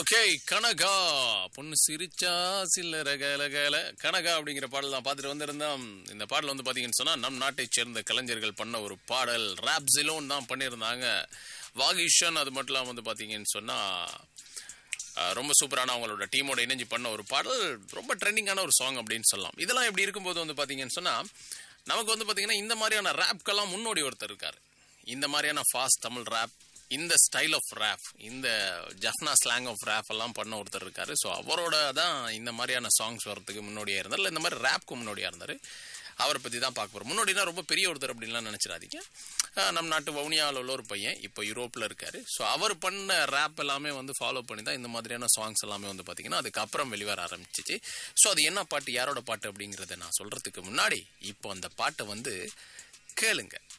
okay Kanaka பொண்ணு சிரிச்சா சில்லற கல கல கனகா அப்படிங்கிற பாடல் தான் பார்த்துட்டு வந்திருந்தோம் இந்த பாடல் வந்து பார்த்தீங்கன்னு சொன்னா நம் நாட்டை சேர்ந்த கலைஞர்கள் பண்ண ஒரு பாடல் ராப் ஜிலோன் தான் பண்ணியிருந்தாங்க வாகிஷன் அது மட்டும் இல்லாமல் வந்து பார்த்தீங்கன்னு சொன்னா அஹ், ரொம்ப சூப்பரான அவங்களோட டீமோட இணைஞ்சு பண்ண ஒரு பாடல் ரொம்ப ட்ரெண்டிங்கான ஒரு சாங் அப்படின்னு சொல்லலாம் இதெல்லாம் எப்படி இருக்கும்போது வந்து பார்த்தீங்கன்னு சொன்னா நமக்கு வந்து பார்த்தீங்கன்னா இந்த மாதிரியான ரேப்க்கெல்லாம் முன்னோடி ஒருத்தர் இருக்காரு இந்த மாதிரியான ஃபாஸ்ட் தமிழ் ரேப் இந்த ஸ்டைல் ஆஃப் ரேப் இந்த ஜஃப்னா ஸ்லாங் ஆஃப் ரேப் எல்லாம் பண்ண ஒருத்தர் இருக்காரு ஸோ அவரோட தான் இந்த மாதிரியான சாங்ஸ் வரதுக்கு முன்னோடியாக இருந்தார் இல்லை இந்த மாதிரி ரேப்க்கு முன்னோடியாக இருந்தார் அவரை பற்றி தான் பார்க்க போகிறோம் முன்னாடினா ரொம்ப பெரிய ஒருத்தர் அப்படின்லாம் நினச்சிடாதீங்க அஹ் நம்ம நாட்டு வவுனியாவில் உள்ள ஒரு பையன் இப்போ யூரோப்பில் இருக்காரு ஸோ அவர் பண்ண ரேப் எல்லாமே வந்து ஃபாலோ பண்ணி தான் இந்த மாதிரியான சாங்ஸ் எல்லாமே வந்து பார்த்தீங்கன்னா அதுக்கப்புறம் வெளிவர ஆரம்பிச்சிச்சு ஸோ அது என்ன பாட்டு யாரோட பாட்டு அப்படிங்கிறத நான் சொல்கிறதுக்கு முன்னாடி இப்போ அந்த பாட்டை வந்து கேளுங்க